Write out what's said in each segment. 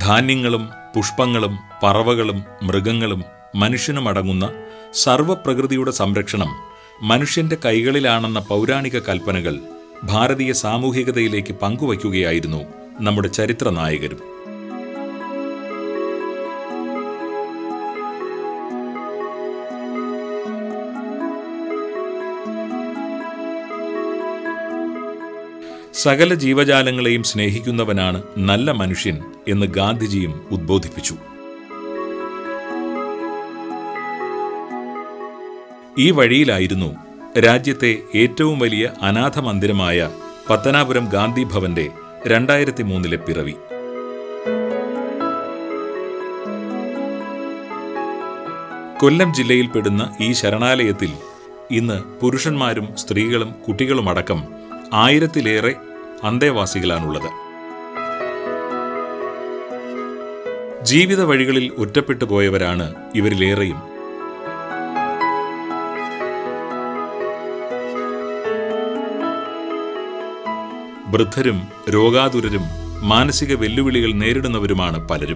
ധാന്യങ്ങളും പുഷ്പങ്ങളും പറവകളും മൃഗങ്ങളും മനുഷ്യനുമടങ്ങുന്ന സർവപ്രകൃതിയുടെ സംരക്ഷണം മനുഷ്യന്റെ കൈകളിലാണെന്ന പൗരാണിക കൽപ്പനകൾ ഭാരതീയ സാമൂഹികതയിലേക്ക് പങ്കുവയ്ക്കുകയായിരുന്നു നമ്മുടെ ചരിത്ര നായകരും സകല ജീവജാലങ്ങളെയും സ്നേഹിക്കുന്നവനാണ് നല്ല മനുഷ്യൻ എന്ന് ഗാന്ധിജിയും ഉദ്ബോധിപ്പിച്ചു ഈ വഴിയിലായിരുന്നു രാജ്യത്തെ ഏറ്റവും വലിയ അനാഥ മന്ദിരമായ പത്തനാപുരം ഗാന്ധി ഭവന്റെ രണ്ടായിരത്തി മൂന്നിലെ പിറവി കൊല്ലം ജില്ലയിൽപ്പെടുന്ന ഈ ശരണാലയത്തിൽ ഇന്ന് പുരുഷന്മാരും സ്ത്രീകളും കുട്ടികളുമടക്കം ആയിരത്തിലേറെ അന്തേവാസികളാണുള്ളത് ജീവിത വഴികളിൽ ഒറ്റപ്പെട്ടു പോയവരാണ് ഇവരിലേറെയും വൃദ്ധരും രോഗാതുരരും മാനസിക വെല്ലുവിളികൾ നേരിടുന്നവരുമാണ് പലരും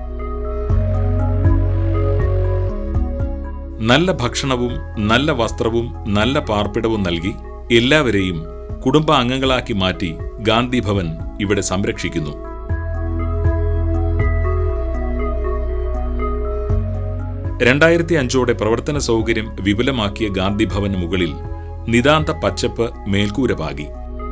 നല്ല ഭക്ഷണവും നല്ല വസ്ത്രവും നല്ല പാർപ്പിടവും നൽകി എല്ലാവരെയും കുടുംബാംഗങ്ങളാക്കി മാറ്റി ഗാന്ധി ഭവൻ ഇവിടെ സംരക്ഷിക്കുന്നു രണ്ടായിരത്തി അഞ്ചോടെ പ്രവർത്തന സൗകര്യം വിപുലമാക്കിയ ഗാന്ധി ഭവന് മുകളിൽ നിതാന്ത പച്ചപ്പ് മേൽക്കൂര പാകി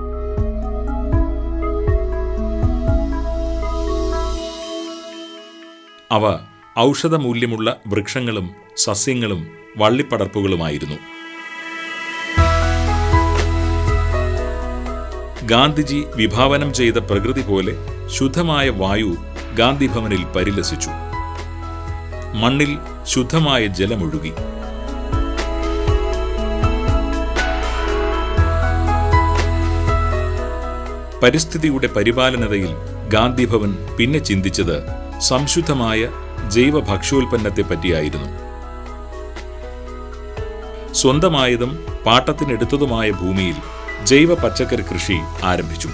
അവ ഔഷധമൂല്യമുള്ള വൃക്ഷങ്ങളും സസ്യങ്ങളും വള്ളിപ്പടർപ്പുകളുമായിരുന്നു ഗാന്ധിജി വിഭാവനം ചെയ്ത പ്രകൃതി പോലെ ശുദ്ധമായ വായു ഗാന്ധി ഭവനിൽ പരിലസിച്ചു മണ്ണിൽ ശുദ്ധമായ ജലമൊഴുകി പരിസ്ഥിതിയുടെ പരിപാലനതയിൽ ഗാന്ധി ഭവൻ പിന്നെ ചിന്തിച്ചത് സംശുദ്ധമായ ജൈവ ഭക്ഷ്യോൽപ്പന്നത്തെ പറ്റിയായിരുന്നു സ്വന്തമായതും പാട്ടത്തിനെടുത്തതുമായ ഭൂമിയിൽ ജൈവ പച്ചക്കറി കൃഷി ആരംഭിച്ചു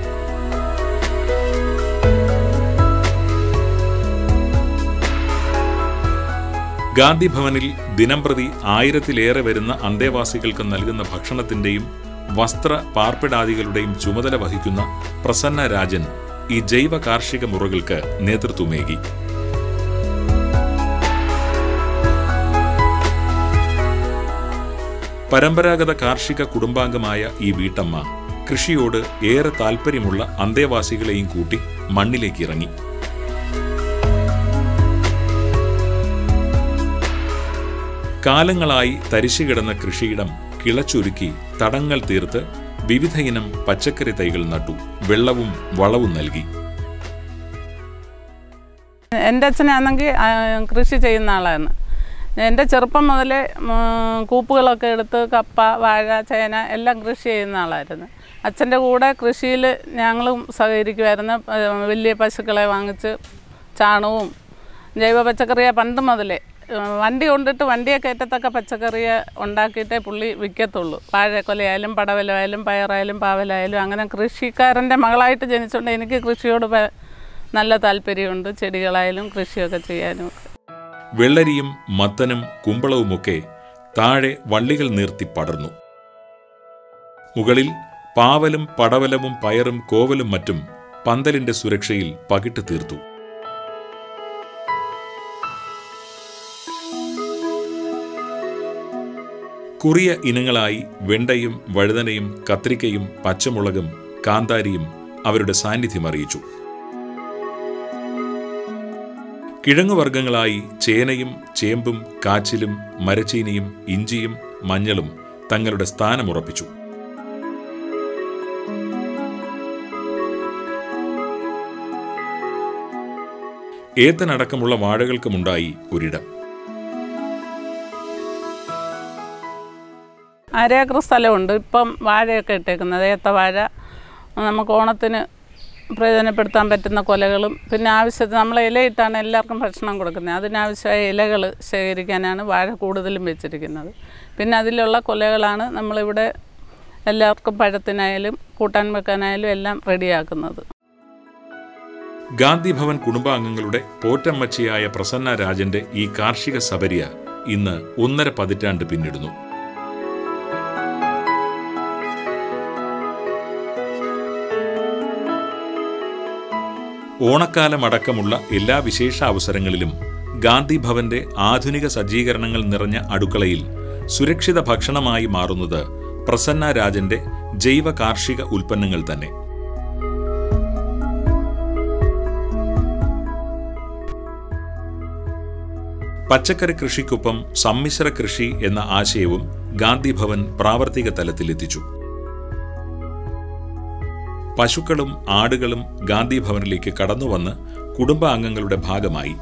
ഗാന്ധി ഭവനിൽ ദിനംപ്രതി ആയിരത്തിലേറെ വരുന്ന അന്തേവാസികൾക്ക് നൽകുന്ന ഭക്ഷണത്തിന്റെയും വസ്ത്ര പാർപ്പിടാദികളുടെയും ചുമതല വഹിക്കുന്ന പ്രസന്ന രാജൻ ഈ ജൈവ കാർഷിക മുറകൾക്ക് നേതൃത്വമേകി പരമ്പരാഗത കാർഷിക കുടുംബാംഗമായ ഈ വീട്ടമ്മ കൃഷിയോട് ഏറെ താൽപ്പര്യമുള്ള അന്തേവാസികളെയും കൂട്ടി മണ്ണിലേക്ക് ഇറങ്ങി കാലങ്ങളായി തരിശു കിടന്ന കൃഷിയിടം കിളച്ചൊരുക്കി തടങ്ങൾ തീർത്ത് വിവിധയിനം പച്ചക്കറി തൈകൾ നട്ടു വെള്ളവും വളവും നൽകി എൻ്റെ അച്ഛനാണെങ്കിൽ ആ, കൃഷി ചെയ്യുന്ന ആളാണ് എൻ്റെ ചെറുപ്പം മുതലേ ഉം, കൂപ്പുകളൊക്കെ എടുത്ത് കപ്പ വാഴ ചേന എല്ലാം കൃഷി ചെയ്യുന്ന ആളായിരുന്നു അച്ഛൻ്റെ കൂടെ കൃഷിയിൽ ഞങ്ങളും സഹകരിക്കുമായിരുന്നു ഏ, വലിയ പശുക്കളെ വാങ്ങിച്ച് ചാണകവും ജൈവ പച്ചക്കറിയെ പണ്ട് മുതലേ ഏ, വണ്ടി കൊണ്ടിട്ട് വണ്ടിയെ കയറ്റത്തക്ക പച്ചക്കറിയെ ഉണ്ടാക്കിയിട്ടേ പുള്ളി വിൽക്കത്തുള്ളൂ വാഴക്കൊലയായാലും പടവലമായാലും പയറായാലും പാവലായാലും അങ്ങനെ കൃഷിക്കാരൻ്റെ മകളായിട്ട് ജനിച്ചുകൊണ്ട് എനിക്ക് കൃഷിയോട് പ- നല്ല താല്പര്യമുണ്ട് ചെടികളായാലും കൃഷിയൊക്കെ ചെയ്യാനും ഒക്കെ വെള്ളരിയും മത്തനും കുമ്പളവുമൊക്കെ താഴെ വള്ളികൾ നീർത്തി പടർന്നു മുകളിൽ പാവലും പടവലവും പയറും കോവലും മറ്റും പന്തലിന്റെ സുരക്ഷയിൽ പകിട്ട് തീർത്തു കുറിയ ഇനങ്ങളായി വെണ്ടയും വഴുതനയും കത്രിക്കയും പച്ചമുളകും കാന്താരിയും അവരുടെ സാന്നിധ്യം അറിയിച്ചു കിഴങ്ങുവർഗ്ഗങ്ങളായി ചേനയും ചേമ്പും കാച്ചിലും മരച്ചീനിയും ഇഞ്ചിയും മഞ്ഞളും തങ്ങളുടെ സ്ഥാനമുറപ്പിച്ചു ഏത്തനടക്കമുള്ള വാഴകൾക്കുമുണ്ടായി ഒരിടം അരേക്കർ സ്ഥലമുണ്ട് ഇപ്പം വാഴയൊക്കെ ഇട്ടേക്കുന്നത് ഏത്തവാഴ നമുക്ക് ഓണത്തിന് പ്രയോജനപ്പെടുത്താൻ പറ്റുന്ന കൊലകളും പിന്നെ ആവശ്യത്തിന് നമ്മൾ ഇലയിട്ടാണ് എല്ലാവർക്കും ഭക്ഷണം കൊടുക്കുന്നത് അതിനാവശ്യമായ ഇലകൾ ശേഖരിക്കാനാണ് വാഴ കൂടുതലും വെച്ചിരിക്കുന്നത് പിന്നെ അതിലുള്ള കൊലകളാണ് നമ്മളിവിടെ എല്ലാവർക്കും പഴത്തിനായാലും കൂട്ടാൻ വെക്കാനായാലും എല്ലാം റെഡിയാക്കുന്നത് ഗാന്ധിഭവൻ കുടുംബാംഗങ്ങളുടെ പോറ്റമ്മച്ചിയായ പ്രസന്ന രാജന്റെ ഈ കാർഷിക സബരിയ ഇന്ന് ഒന്നര പതിറ്റാണ്ട് പിന്നിടുന്നു ഓണക്കാലമടക്കമുള്ള എല്ലാ വിശേഷാവസരങ്ങളിലും ഗാന്ധി ഭവന്റെ ആധുനിക സജ്ജീകരണങ്ങൾ നിറഞ്ഞ അടുക്കളയിൽ സുരക്ഷിത ഭക്ഷണമായി മാറുന്നത് പ്രസന്ന രാജന്റെ ജൈവ കാർഷിക ഉൽപ്പന്നങ്ങൾ തന്നെ പച്ചക്കറി കൃഷിക്കൊപ്പം സമ്മിശ്ര കൃഷി എന്ന ആശയവും ഗാന്ധി ഭവൻ പ്രാവർത്തിക തലത്തിലെത്തിച്ചു പശുക്കളും ആടുകളും ഗാന്ധി ഭവനിലേക്ക് കടന്നുവന്ന് കുടുംബാംഗങ്ങളുടെ ഭാഗമായി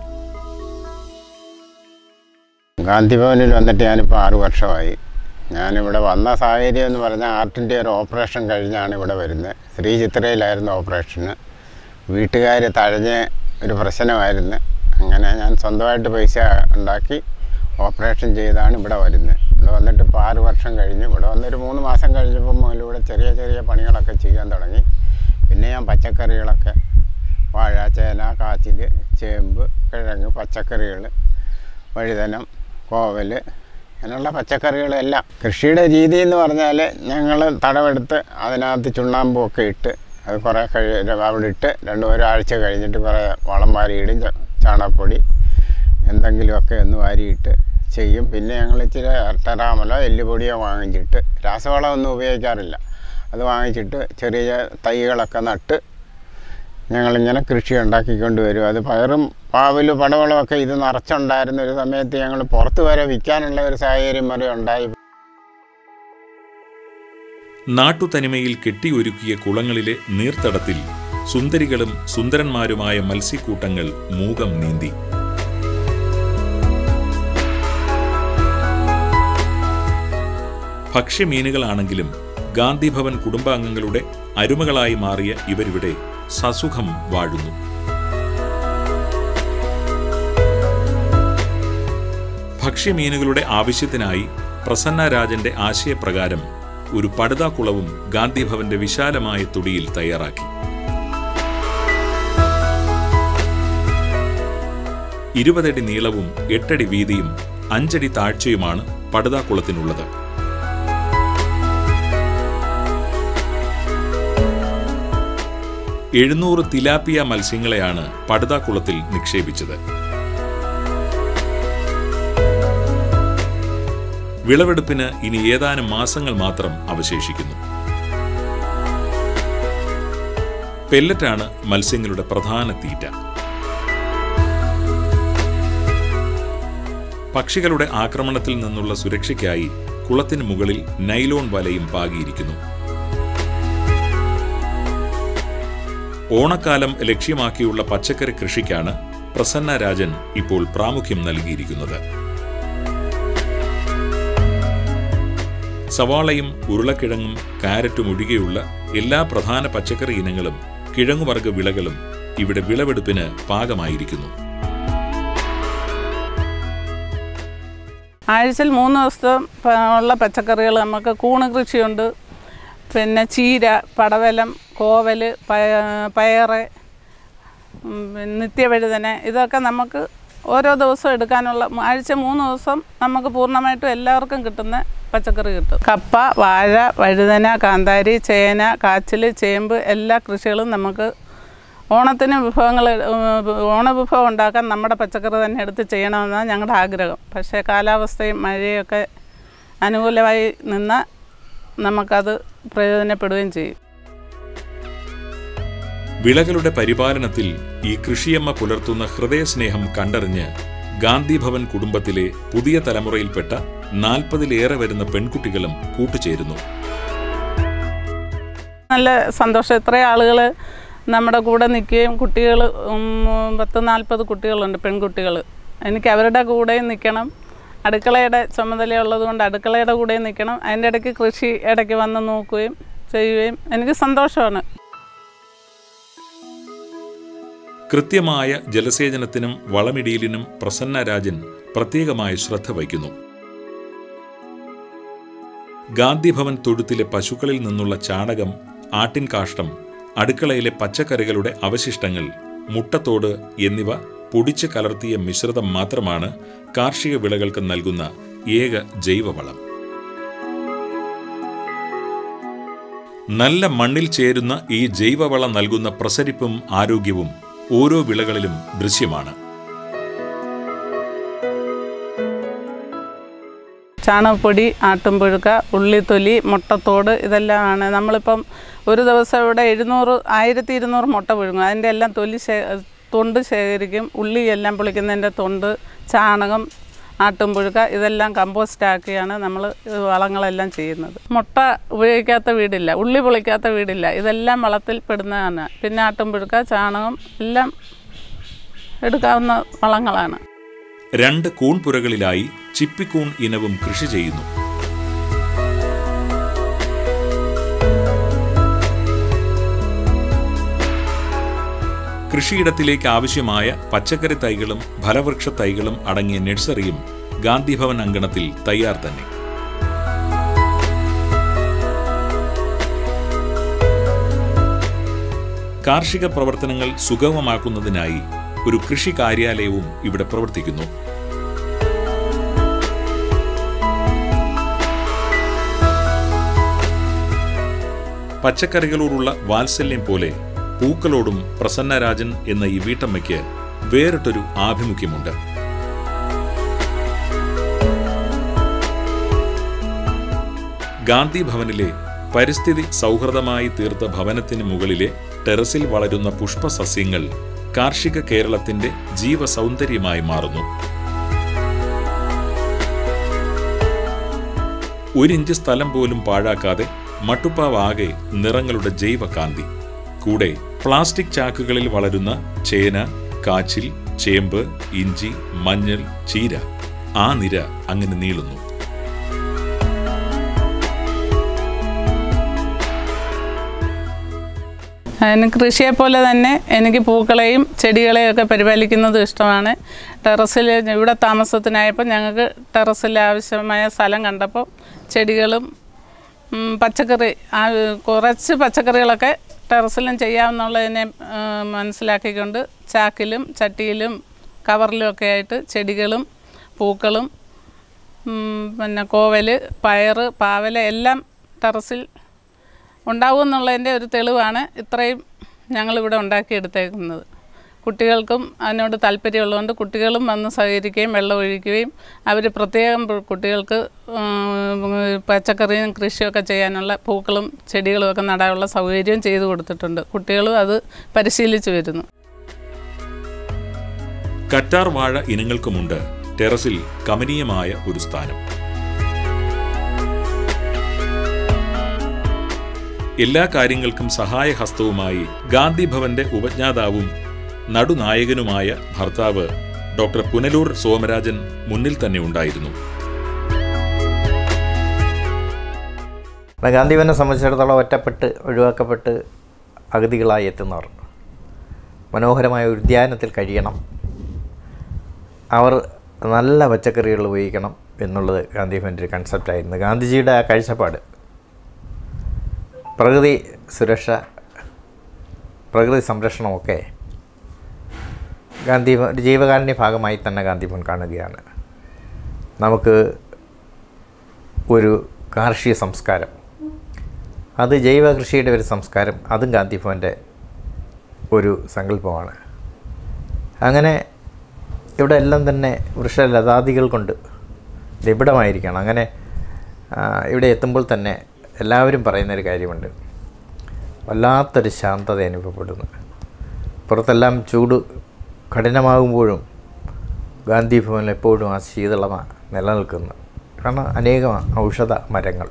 ഗാന്ധി ഭവനിൽ വന്നിട്ട് ഞാനിപ്പോൾ ആറ് വർഷമായി ഞാനിവിടെ വന്ന സാഹചര്യം എന്ന് പറഞ്ഞാൽ ആർട്ടിൻ്റെ ഒരു ഓപ്പറേഷൻ കഴിഞ്ഞാണ് ഇവിടെ വരുന്നത് ശ്രീ ചിത്രയിലായിരുന്നു ഓപ്പറേഷന് വീട്ടുകാർ തഴഞ്ഞ് ഒരു പ്രശ്നമായിരുന്നു അങ്ങനെ ഞാൻ സ്വന്തമായിട്ട് പൈസ ഉണ്ടാക്കി ഓപ്പറേഷൻ ചെയ്താണ് ഇവിടെ വരുന്നത് ഇവിടെ വന്നിട്ട് ഇപ്പോൾ ആറ് വർഷം കഴിഞ്ഞു ഇവിടെ വന്നൊരു മൂന്ന് മാസം കഴിഞ്ഞപ്പോൾ മുതൽ ഇവിടെ ചെറിയ ചെറിയ പണികളൊക്കെ ചെയ്യാൻ തുടങ്ങി പിന്നെ ഞാൻ പച്ചക്കറികളൊക്കെ വാഴ ചേന കാച്ചിൽ ചേമ്പ് കിഴങ്ങ് പച്ചക്കറികൾ വഴുതനം കോവൽ അങ്ങനെയുള്ള പച്ചക്കറികളെല്ലാം കൃഷിയുടെ രീതി എന്ന് പറഞ്ഞാൽ ഞങ്ങൾ തടവെടുത്ത് അതിനകത്ത് ചുണ്ണാമ്പുമൊക്കെ ഇട്ട് അത് കുറേ കഴി അവിടെ ഇട്ട് രണ്ട് ഒരാഴ്ച കഴിഞ്ഞിട്ട് കുറേ വളം വാരിയിടും ച- ചാണകപ്പൊടി എന്തെങ്കിലുമൊക്കെ ഒന്ന് വാരിയിട്ട് ചെയ്യും പിന്നെ ഞങ്ങൾ ഇച്ചിരി ടെറാമലോ എല്ലുപൊടിയോ വാങ്ങിച്ചിട്ട് രാസവളമൊന്നും ഉപയോഗിക്കാറില്ല അത് വാങ്ങിച്ചിട്ട് ചെറിയ തൈകളൊക്കെ നട്ട് ഞങ്ങളിങ്ങനെ കൃഷി ഉണ്ടാക്കിക്കൊണ്ട് വരും അത് പയറും പാവലും പടവളമൊക്കെ ഇത് നിറച്ചുണ്ടായിരുന്ന ഒരു സമയത്ത് ഞങ്ങൾ പുറത്ത് വരെ വിൽക്കാനുള്ള ഒരു സാഹചര്യം വരെ ഉണ്ടായി നാട്ടുതനിമയിൽ കെട്ടിയൊരുക്കിയ കുളങ്ങളിലെ നീർത്തടത്തിൽ സുന്ദരികളും സുന്ദരന്മാരുമായ മത്സ്യക്കൂട്ടങ്ങൾ മൂകം നീന്തി ഭക്ഷ്യമീനുകളാണെങ്കിലും ഗാന്ധിഭവൻ കുടുംബാംഗങ്ങളുടെ അരുമകളായി മാറിയ ഇവരിവിടെ സസുഖം വാഴുന്നു ഭക്ഷ്യമീനുകളുടെ ആവശ്യത്തിനായി പ്രസന്ന രാജന്റെ ആശയപ്രകാരം ഒരു പടുതാക്കുളവും ഗാന്ധിഭവന്റെ വിശാലമായ തുടിയിൽ തയ്യാറാക്കി ഇരുപതടി നീളവും എട്ടടി വീതിയും അഞ്ചടി താഴ്ചയുമാണ് പടുതാക്കുളത്തിനുള്ളത് എഴുന്നൂറ് തിലാപ്പിയ മത്സ്യങ്ങളെയാണ് പടുതാക്കുളത്തിൽ നിക്ഷേപിച്ചത് വിളവെടുപ്പിന് ഇനി ഏതാനും മാസങ്ങൾ മാത്രം അവശേഷിക്കുന്നു പെല്ലറ്റാണ് മത്സ്യങ്ങളുടെ പ്രധാന തീറ്റ പക്ഷികളുടെ ആക്രമണത്തിൽ നിന്നുള്ള സുരക്ഷയ്ക്കായി കുളത്തിന് മുകളിൽ നൈലോൺ വലയും പാകിയിരിക്കുന്നു ഓണക്കാലം ലക്ഷ്യമാക്കിയുള്ള പച്ചക്കറി കൃഷിക്കാണ് പ്രസന്ന രാജൻ ഇപ്പോൾ പ്രാമുഖ്യം നൽകിയിരിക്കുന്നത് സവാളയും ഉരുളക്കിഴങ്ങും കാരറ്റും ഒഴികെയുള്ള എല്ലാ പ്രധാന പച്ചക്കറി ഇനങ്ങളും കിഴങ്ങുവർഗ വിളകളും ഇവിടെ വിളവെടുപ്പിന് പാകമായിരിക്കുന്നു ആഴ്ചയിൽ മൂന്ന് ദിവസത്തെ പ- ഉള്ള പച്ചക്കറികൾ നമുക്ക് കൂണ് കൃഷിയുണ്ട് പിന്നെ ചീര പടവലം കോവൽ പയ- പയറ് ഉം, പിന്നെ നിത്യവഴുതന ഇതൊക്കെ നമുക്ക് ഓരോ ദിവസവും എടുക്കാനുള്ള മ- ആഴ്ച മൂന്ന് ദിവസം നമുക്ക് പൂർണ്ണമായിട്ടും എല്ലാവർക്കും കിട്ടുന്ന പച്ചക്കറി കിട്ടും കപ്പ വാഴ വഴുതന കാന്താരി ചേന കാച്ചിൽ ചേമ്പ് എല്ലാ കൃഷികളും നമുക്ക് ഓണത്തിന് വിഭവങ്ങൾ ഓണവിഭവം ഉണ്ടാക്കാൻ നമ്മുടെ പച്ചക്കറി തന്നെ എടുത്ത് ചെയ്യണമെന്നാണ് ഞങ്ങളുടെ ആഗ്രഹം പക്ഷേ കാലാവസ്ഥയും മഴയൊക്കെ അനുകൂലമായി നിന്നാൽ നമുക്കത് പ്രയോജനപ്പെടുകയും ചെയ്യും വിളകളുടെ പരിപാലനത്തിൽ ഈ കൃഷിയമ്മ പുലർത്തുന്ന ഹൃദയസ്നേഹം കണ്ടറിഞ്ഞ് ഗാന്ധിഭവൻ കുടുംബത്തിലെ പുതിയ തലമുറയിൽപ്പെട്ട നാൽപ്പതിലേറെ വരുന്ന പെൺകുട്ടികളും കൂട്ടുചേരുന്നു നല്ല സന്തോഷം ഇത്രയും ആളുകൾ നമ്മുടെ കൂടെ നിൽക്കുകയും കുട്ടികൾ പത്ത് നാൽപ്പത് കുട്ടികളുണ്ട് പെൺകുട്ടികൾ എനിക്ക് അവരുടെ കൂടെയും നിൽക്കണം അടുക്കളയുടെ ചുമതലയുള്ളത് കൊണ്ട് അടുക്കളയുടെ കൂടെയും നിൽക്കണം അതിൻ്റെ ഇടയ്ക്ക് കൃഷി ഇടയ്ക്ക് വന്ന് നോക്കുകയും ചെയ്യുകയും എനിക്ക് സന്തോഷമാണ് കൃത്യമായ ജലസേചനത്തിനും വളമിടിയിലിനും പ്രസന്ന രാജൻ പ്രത്യേകമായ ശ്രദ്ധ വയ്ക്കുന്നു ഗാന്ധിഭവൻ തൊഴുത്തിലെ പശുക്കളിൽ നിന്നുള്ള ചാണകം ആട്ടിൻ കാഷ്ടം അടുക്കളയിലെ പച്ചക്കറികളുടെ അവശിഷ്ടങ്ങൾ മുട്ടത്തോട് എന്നിവ പൊടിച്ച് കലർത്തിയ മിശ്രിതം മാത്രമാണ് കാർഷിക വിളകൾക്ക് നൽകുന്ന ഏക ജൈവവളം നല്ല മണ്ണിൽ ചേരുന്ന ഈ ജൈവവളം നൽകുന്ന പ്രസരിപ്പും ആരോഗ്യവും ഓരോ വിളകളിലും ദൃശ്യമാണ് ചാണകപ്പൊടി ആട്ടുംപുഴുക്ക ഉള്ളിത്തൊലി മുട്ടത്തോട് ഇതെല്ലാമാണ് നമ്മളിപ്പം ഒരു ദിവസം ഇവിടെ എഴുന്നൂറ് ആയിരത്തി ഇരുന്നൂറ് മുട്ട പുഴുങ്ങും അതിൻ്റെ എല്ലാം തൊലി ശേ തൊണ്ട് ശേഖരിക്കും ഉള്ളി എല്ലാം പൊളിക്കുന്നതിൻ്റെ തൊണ്ട് ചാണകം ആട്ടുംപുഴുക്ക ഇതെല്ലാം കമ്പോസ്റ്റ് ആക്കിയാണ് നമ്മൾ വളങ്ങളെല്ലാം ചെയ്യുന്നത് മുട്ട ഉപയോഗിക്കാത്ത വീടില്ല ഉള്ളി പൊളിക്കാത്ത വീടില്ല ഇതെല്ലാം വളത്തിൽ പെടുന്നതാണ് പിന്നെ ആട്ടുംപുഴുക്ക ചാണകം എല്ലാം എടുക്കാവുന്ന വളങ്ങളാണ് രണ്ട് കൂൺപുരകളിലായി ചിപ്പിക്കൂൺ ഇനവും കൃഷി ചെയ്യുന്നു കൃഷിയിടത്തിലേക്ക് ആവശ്യമായ പച്ചക്കറി തൈകളും ഫലവൃക്ഷ തൈകളും അടങ്ങിയ നഴ്സറിയും ഗാന്ധിഭവൻ അങ്കണത്തിൽ തയ്യാർ തന്നെ കാർഷിക പ്രവർത്തനങ്ങൾ സുഗമമാക്കുന്നതിനായി ഒരു കൃഷി കാര്യാലയവും ഇവിടെ പ്രവർത്തിക്കുന്നു പച്ചക്കറികളോടുള്ള വാത്സല്യം പോലെ പൂക്കളോടും പ്രസന്നരാജൻ എന്ന ഈ വീട്ടമ്മയ്ക്ക് വേറിട്ടൊരു ആഭിമുഖ്യമുണ്ട് ഗാന്ധി ഭവനിലെ പരിസ്ഥിതി സൗഹൃദമായി തീർത്ത ഭവനത്തിന് മുകളിലെ ടെറസിൽ വളരുന്ന പുഷ്പസസ്യങ്ങൾ കാർഷിക കേരളത്തിന്റെ ജീവസൗന്ദര്യമായി മാറുന്നു ഒരിഞ്ച് സ്ഥലം പോലും പാഴാക്കാതെ മട്ടുപ്പാവാകെ നിറങ്ങളുടെ ജൈവകാന്തി കൂടെ പ്ലാസ്റ്റിക് ചാക്കുകളിൽ വളരുന്ന ചേന കാച്ചിൽ ചേമ്പ് ഇഞ്ചി മഞ്ഞൾ ചീര ആ നിര അങ്ങനെ നീളുന്നു അതിന് കൃഷിയെ പോലെ തന്നെ എനിക്ക് പൂക്കളെയും ചെടികളെയും ഒക്കെ പരിപാലിക്കുന്നത് ഇഷ്ടമാണ് ടെറസിൽ ഇവിടെ താമസത്തിനായപ്പോൾ ഞങ്ങൾക്ക് ടെറസിൽ ആവശ്യമായ സ്ഥലം കണ്ടപ്പോൾ ചെടികളും ഉം, പച്ചക്കറി ആ കുറച്ച് പച്ചക്കറികളൊക്കെ ടെറസിലും ചെയ്യാമെന്നുള്ളതിനെ ആ, മനസ്സിലാക്കിക്കൊണ്ട് ചാക്കിലും ചട്ടിയിലും കവറിലും ഒക്കെ ആയിട്ട് ചെടികളും പൂക്കളും ഉം, പിന്നെ കോവൽ പയറ് പാവല എല്ലാം ടെറസിൽ ഉണ്ടാവും എന്നുള്ളതിൻ്റെ ഒരു തെളിവാണ് ഇത്രയും ഞങ്ങളിവിടെ ഉണ്ടാക്കിയെടുത്തേക്കുന്നത് കുട്ടികൾക്കും അതിനോട് താല്പര്യമുള്ളതുകൊണ്ട് കുട്ടികളും വന്ന് സഹകരിക്കുകയും വെള്ളം ഒഴിക്കുകയും അവർ പ്രത്യേകം പു- കുട്ടികൾക്ക് ഉം, പച്ചക്കറിയും കൃഷിയൊക്കെ ചെയ്യാനുള്ള പൂക്കളും ചെടികളും ഒക്കെ നടാനുള്ള സൗകര്യവും ചെയ്തു കൊടുത്തിട്ടുണ്ട് കുട്ടികളും അത് പരിശീലിച്ചു വരുന്നു കറ്റാർ വാഴ ഇനങ്ങൾക്കുമുണ്ട് ടെറസിൽ കമനീയമായ ഒരു സ്ഥാനം എല്ലാ കാര്യങ്ങൾക്കും സഹായഹസ്തവുമായി ഗാന്ധി ഭവന്റെ ഉപജ്ഞാതാവും നടുനായകനുമായ ഭർത്താവ് ഡോക്ടർ പുനലൂർ സോമരാജൻ മുന്നിൽ തന്നെ ഉണ്ടായിരുന്നു എന്നാൽ ഗാന്ധിഭവനെ സംബന്ധിച്ചിടത്തോളം ഒറ്റപ്പെട്ട് ഒഴിവാക്കപ്പെട്ട് അഗതികളായി എത്തുന്നവർ മനോഹരമായ ഒരു ഉദ്യാനത്തിൽ കഴിയണം അവർ നല്ല പച്ചക്കറികൾ ഉപയോഗിക്കണം എന്നുള്ളത് ഗാന്ധിഭവൻ്റെ ഒരു കൺസെപ്റ്റായിരുന്നു ഗാന്ധിജിയുടെ ആ കാഴ്ചപ്പാട് പ്രകൃതി സുരക്ഷ പ്രകൃതി സംരക്ഷണമൊക്കെ ഗാന്ധി ഒരു ജീവകാരുണ്യ ഭാഗമായി തന്നെ ഗാന്ധിഭവൻ കാണുകയാണ് നമുക്ക് ഒരു കാർഷിക സംസ്കാരം അത് ജൈവ കൃഷിയുടെ ഒരു സംസ്കാരം അതും ഗാന്ധിഭവൻ്റെ ഒരു സങ്കല്പമാണ് അങ്ങനെ ഇവിടെ എല്ലാം തന്നെ വൃക്ഷലതാദികൾ കൊണ്ട് നിബിഡമായിരിക്കണം അങ്ങനെ ആ, ഇവിടെ എത്തുമ്പോൾ തന്നെ എല്ലാവരും പറയുന്നൊരു കാര്യമുണ്ട് വല്ലാത്തൊരു ശാന്തത അനുഭവപ്പെടുന്നു പുറത്തെല്ലാം ചൂട് കഠിനമാകുമ്പോഴും ഗാന്ധി ഭവനിൽ എപ്പോഴും ആ ശീതളമ നിലനിൽക്കുന്നു കാരണം അനേകം ഔഷധ മരങ്ങൾ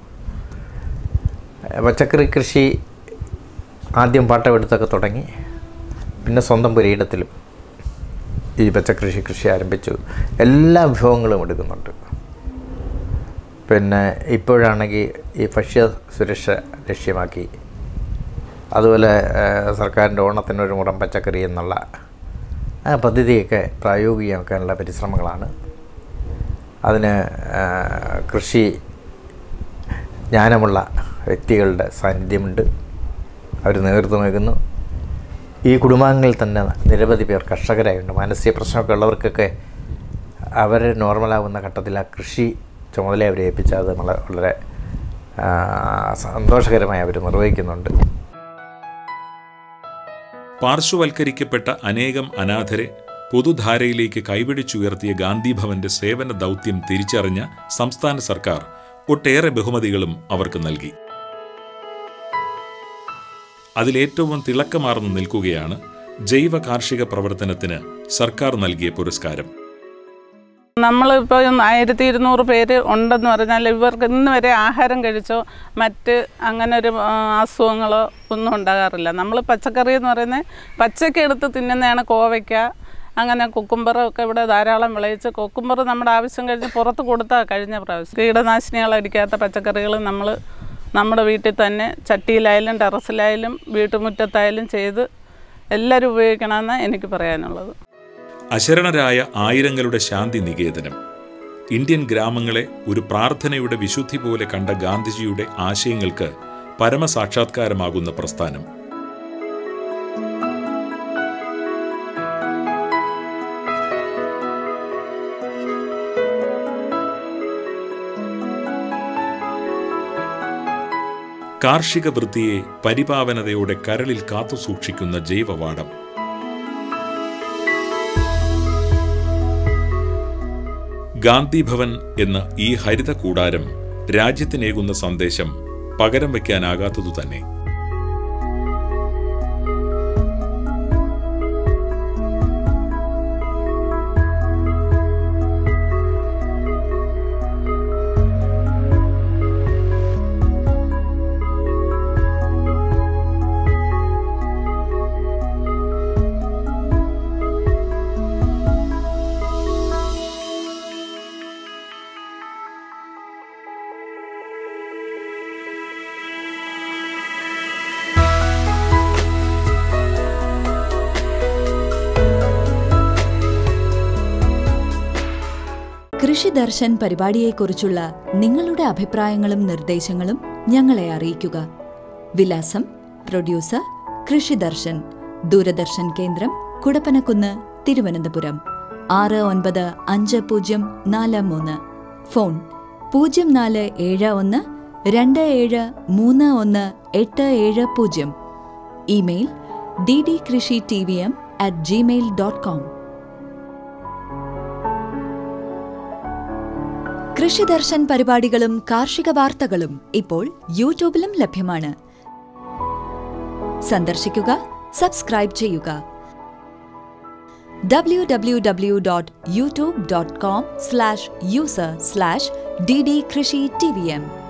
പച്ചക്കറി കൃഷി ആദ്യം പാട്ടമെടുത്തൊക്കെ തുടങ്ങി പിന്നെ സ്വന്തം പുരയിടത്തിലും ഈ പച്ചക്കൃഷി കൃഷി ആരംഭിച്ചു എല്ലാ വിഭവങ്ങളും എടുക്കുന്നുണ്ട് പിന്നെ ഇപ്പോഴാണെങ്കിൽ ഈ ഭക്ഷ്യ സുരക്ഷ ലക്ഷ്യമാക്കി അതുപോലെ ഏഹ്, സർക്കാരിൻ്റെ ഓണത്തിനൊരു മുറം പച്ചക്കറി എന്നുള്ള ആ പദ്ധതിയൊക്കെ പ്രായോഗികമാക്കാനുള്ള പരിശ്രമങ്ങളാണ് അതിന് ഏഹ്, കൃഷി ജ്ഞാനമുള്ള വ്യക്തികളുടെ സാന്നിധ്യമുണ്ട് അവർ നേതൃത്വം നൽകുന്നു ഈ കുടുംബാംഗങ്ങളിൽ തന്നെ നിരവധി പേർ കർഷകരായുണ്ട് മാനസിക പ്രശ്നമൊക്കെ ഉള്ളവർക്കൊക്കെ അവർ നോർമലാവുന്ന ഘട്ടത്തിൽ ആ കൃഷി ചുമതല അവരെ ഏൽപ്പിച്ചാൽ അത് വളരെ വളരെ ആ, സന്തോഷകരമായി അവർ നിർവഹിക്കുന്നുണ്ട് പാർശ്വവൽക്കരിക്കപ്പെട്ട അനേകം അനാഥരെ പൊതുധാരയിലേക്ക് കൈപിടിച്ചുയർത്തിയ ഗാന്ധിഭവന്റെ സേവന ദൗത്യം തിരിച്ചറിഞ്ഞ സംസ്ഥാന സർക്കാർ ഒട്ടേറെ ബഹുമതികളും അവർക്ക് നൽകി അതിലേറ്റവും തിളക്കമാർന്നു നിൽക്കുകയാണ് ജൈവ കാർഷിക പ്രവർത്തനത്തിന് സർക്കാർ നൽകിയ പുരസ്കാരം നമ്മളിപ്പോൾ ആയിരത്തി ഇരുന്നൂറ് പേര് ഉണ്ടെന്ന് പറഞ്ഞാൽ ഇവർക്ക് ഇന്ന് വരെ ആഹാരം കഴിച്ചോ മറ്റ് അങ്ങനെ ഒരു ആ, അസുഖങ്ങളോ ഒന്നും ഉണ്ടാകാറില്ല നമ്മൾ പച്ചക്കറി എന്ന് പറയുന്നത് പച്ചയ്ക്ക് എടുത്ത് തിന്നുന്നതാണ് കോവയ്ക്ക അങ്ങനെ കുക്കുംബറൊക്കെ ഇവിടെ ധാരാളം വിളയിച്ച് കുക്കുംബർ നമ്മുടെ ആവശ്യം കഴിഞ്ഞ് പുറത്ത് കൊടുത്താൽ കഴിഞ്ഞ പ്രാവശ്യം കീടനാശിനികൾ അടിക്കാത്ത പച്ചക്കറികൾ നമ്മൾ നമ്മുടെ വീട്ടിൽ തന്നെ ചട്ടിയിലായാലും ടെറസിലായാലും വീട്ടുമുറ്റത്തായാലും ചെയ്ത് എല്ലാവരും ഉപയോഗിക്കണമെന്നാണ് എനിക്ക് പറയാനുള്ളത് അശരണരായ ആയിരങ്ങളുടെ ശാന്തി നികേതനം ഇന്ത്യൻ ഗ്രാമങ്ങളെ ഒരു പ്രാർത്ഥനയുടെ വിശുദ്ധി പോലെ കണ്ട ഗാന്ധിജിയുടെ ആശയങ്ങൾക്ക് പരമസാക്ഷാത്കാരമാകുന്ന പ്രസ്ഥാനം കാർഷിക വൃത്തിയെ പരിപാവനതയോടെ കരളിൽ കാത്തുസൂക്ഷിക്കുന്ന ജൈവവാടം ഗാന്ധി ഭവൻ എന്ന ഈ ഹരിത കൂടാരം രാജ്യത്തിനേകുന്ന സന്ദേശം പകരം വയ്ക്കാനാകാത്തതു തന്നെ കൃഷി ദർശൻ പരിപാടിയെക്കുറിച്ചുള്ള നിങ്ങളുടെ അഭിപ്രായങ്ങളും നിർദ്ദേശങ്ങളും ഞങ്ങളെ അറിയിക്കുക വിലാസം പ്രൊഡ്യൂസർ കൃഷി ദർശൻ ദൂരദർശൻ കേന്ദ്രം കുടപ്പനക്കുന്ന് തിരുവനന്തപുരം ആറ് ഒൻപത് അഞ്ച് പൂജ്യം നാല് മൂന്ന് ഫോൺ പൂജ്യം നാല് ഏഴ് ഒന്ന് രണ്ട് ഏഴ് മൂന്ന് ഒന്ന് എട്ട് ഏഴ് പൂജ്യം email D D Krishi T V M at Gmail dot com Krishidarshan പരിപാടികളും കാർഷിക വാർത്തകളും ഇപ്പോൾ യൂട്യൂബിലും ലഭ്യമാണ് സന്ദർശിക്കുക സബ്സ്ക്രൈബ് ചെയ്യുക W W W dot YouTube dot com slash user slash D D Krishi T V M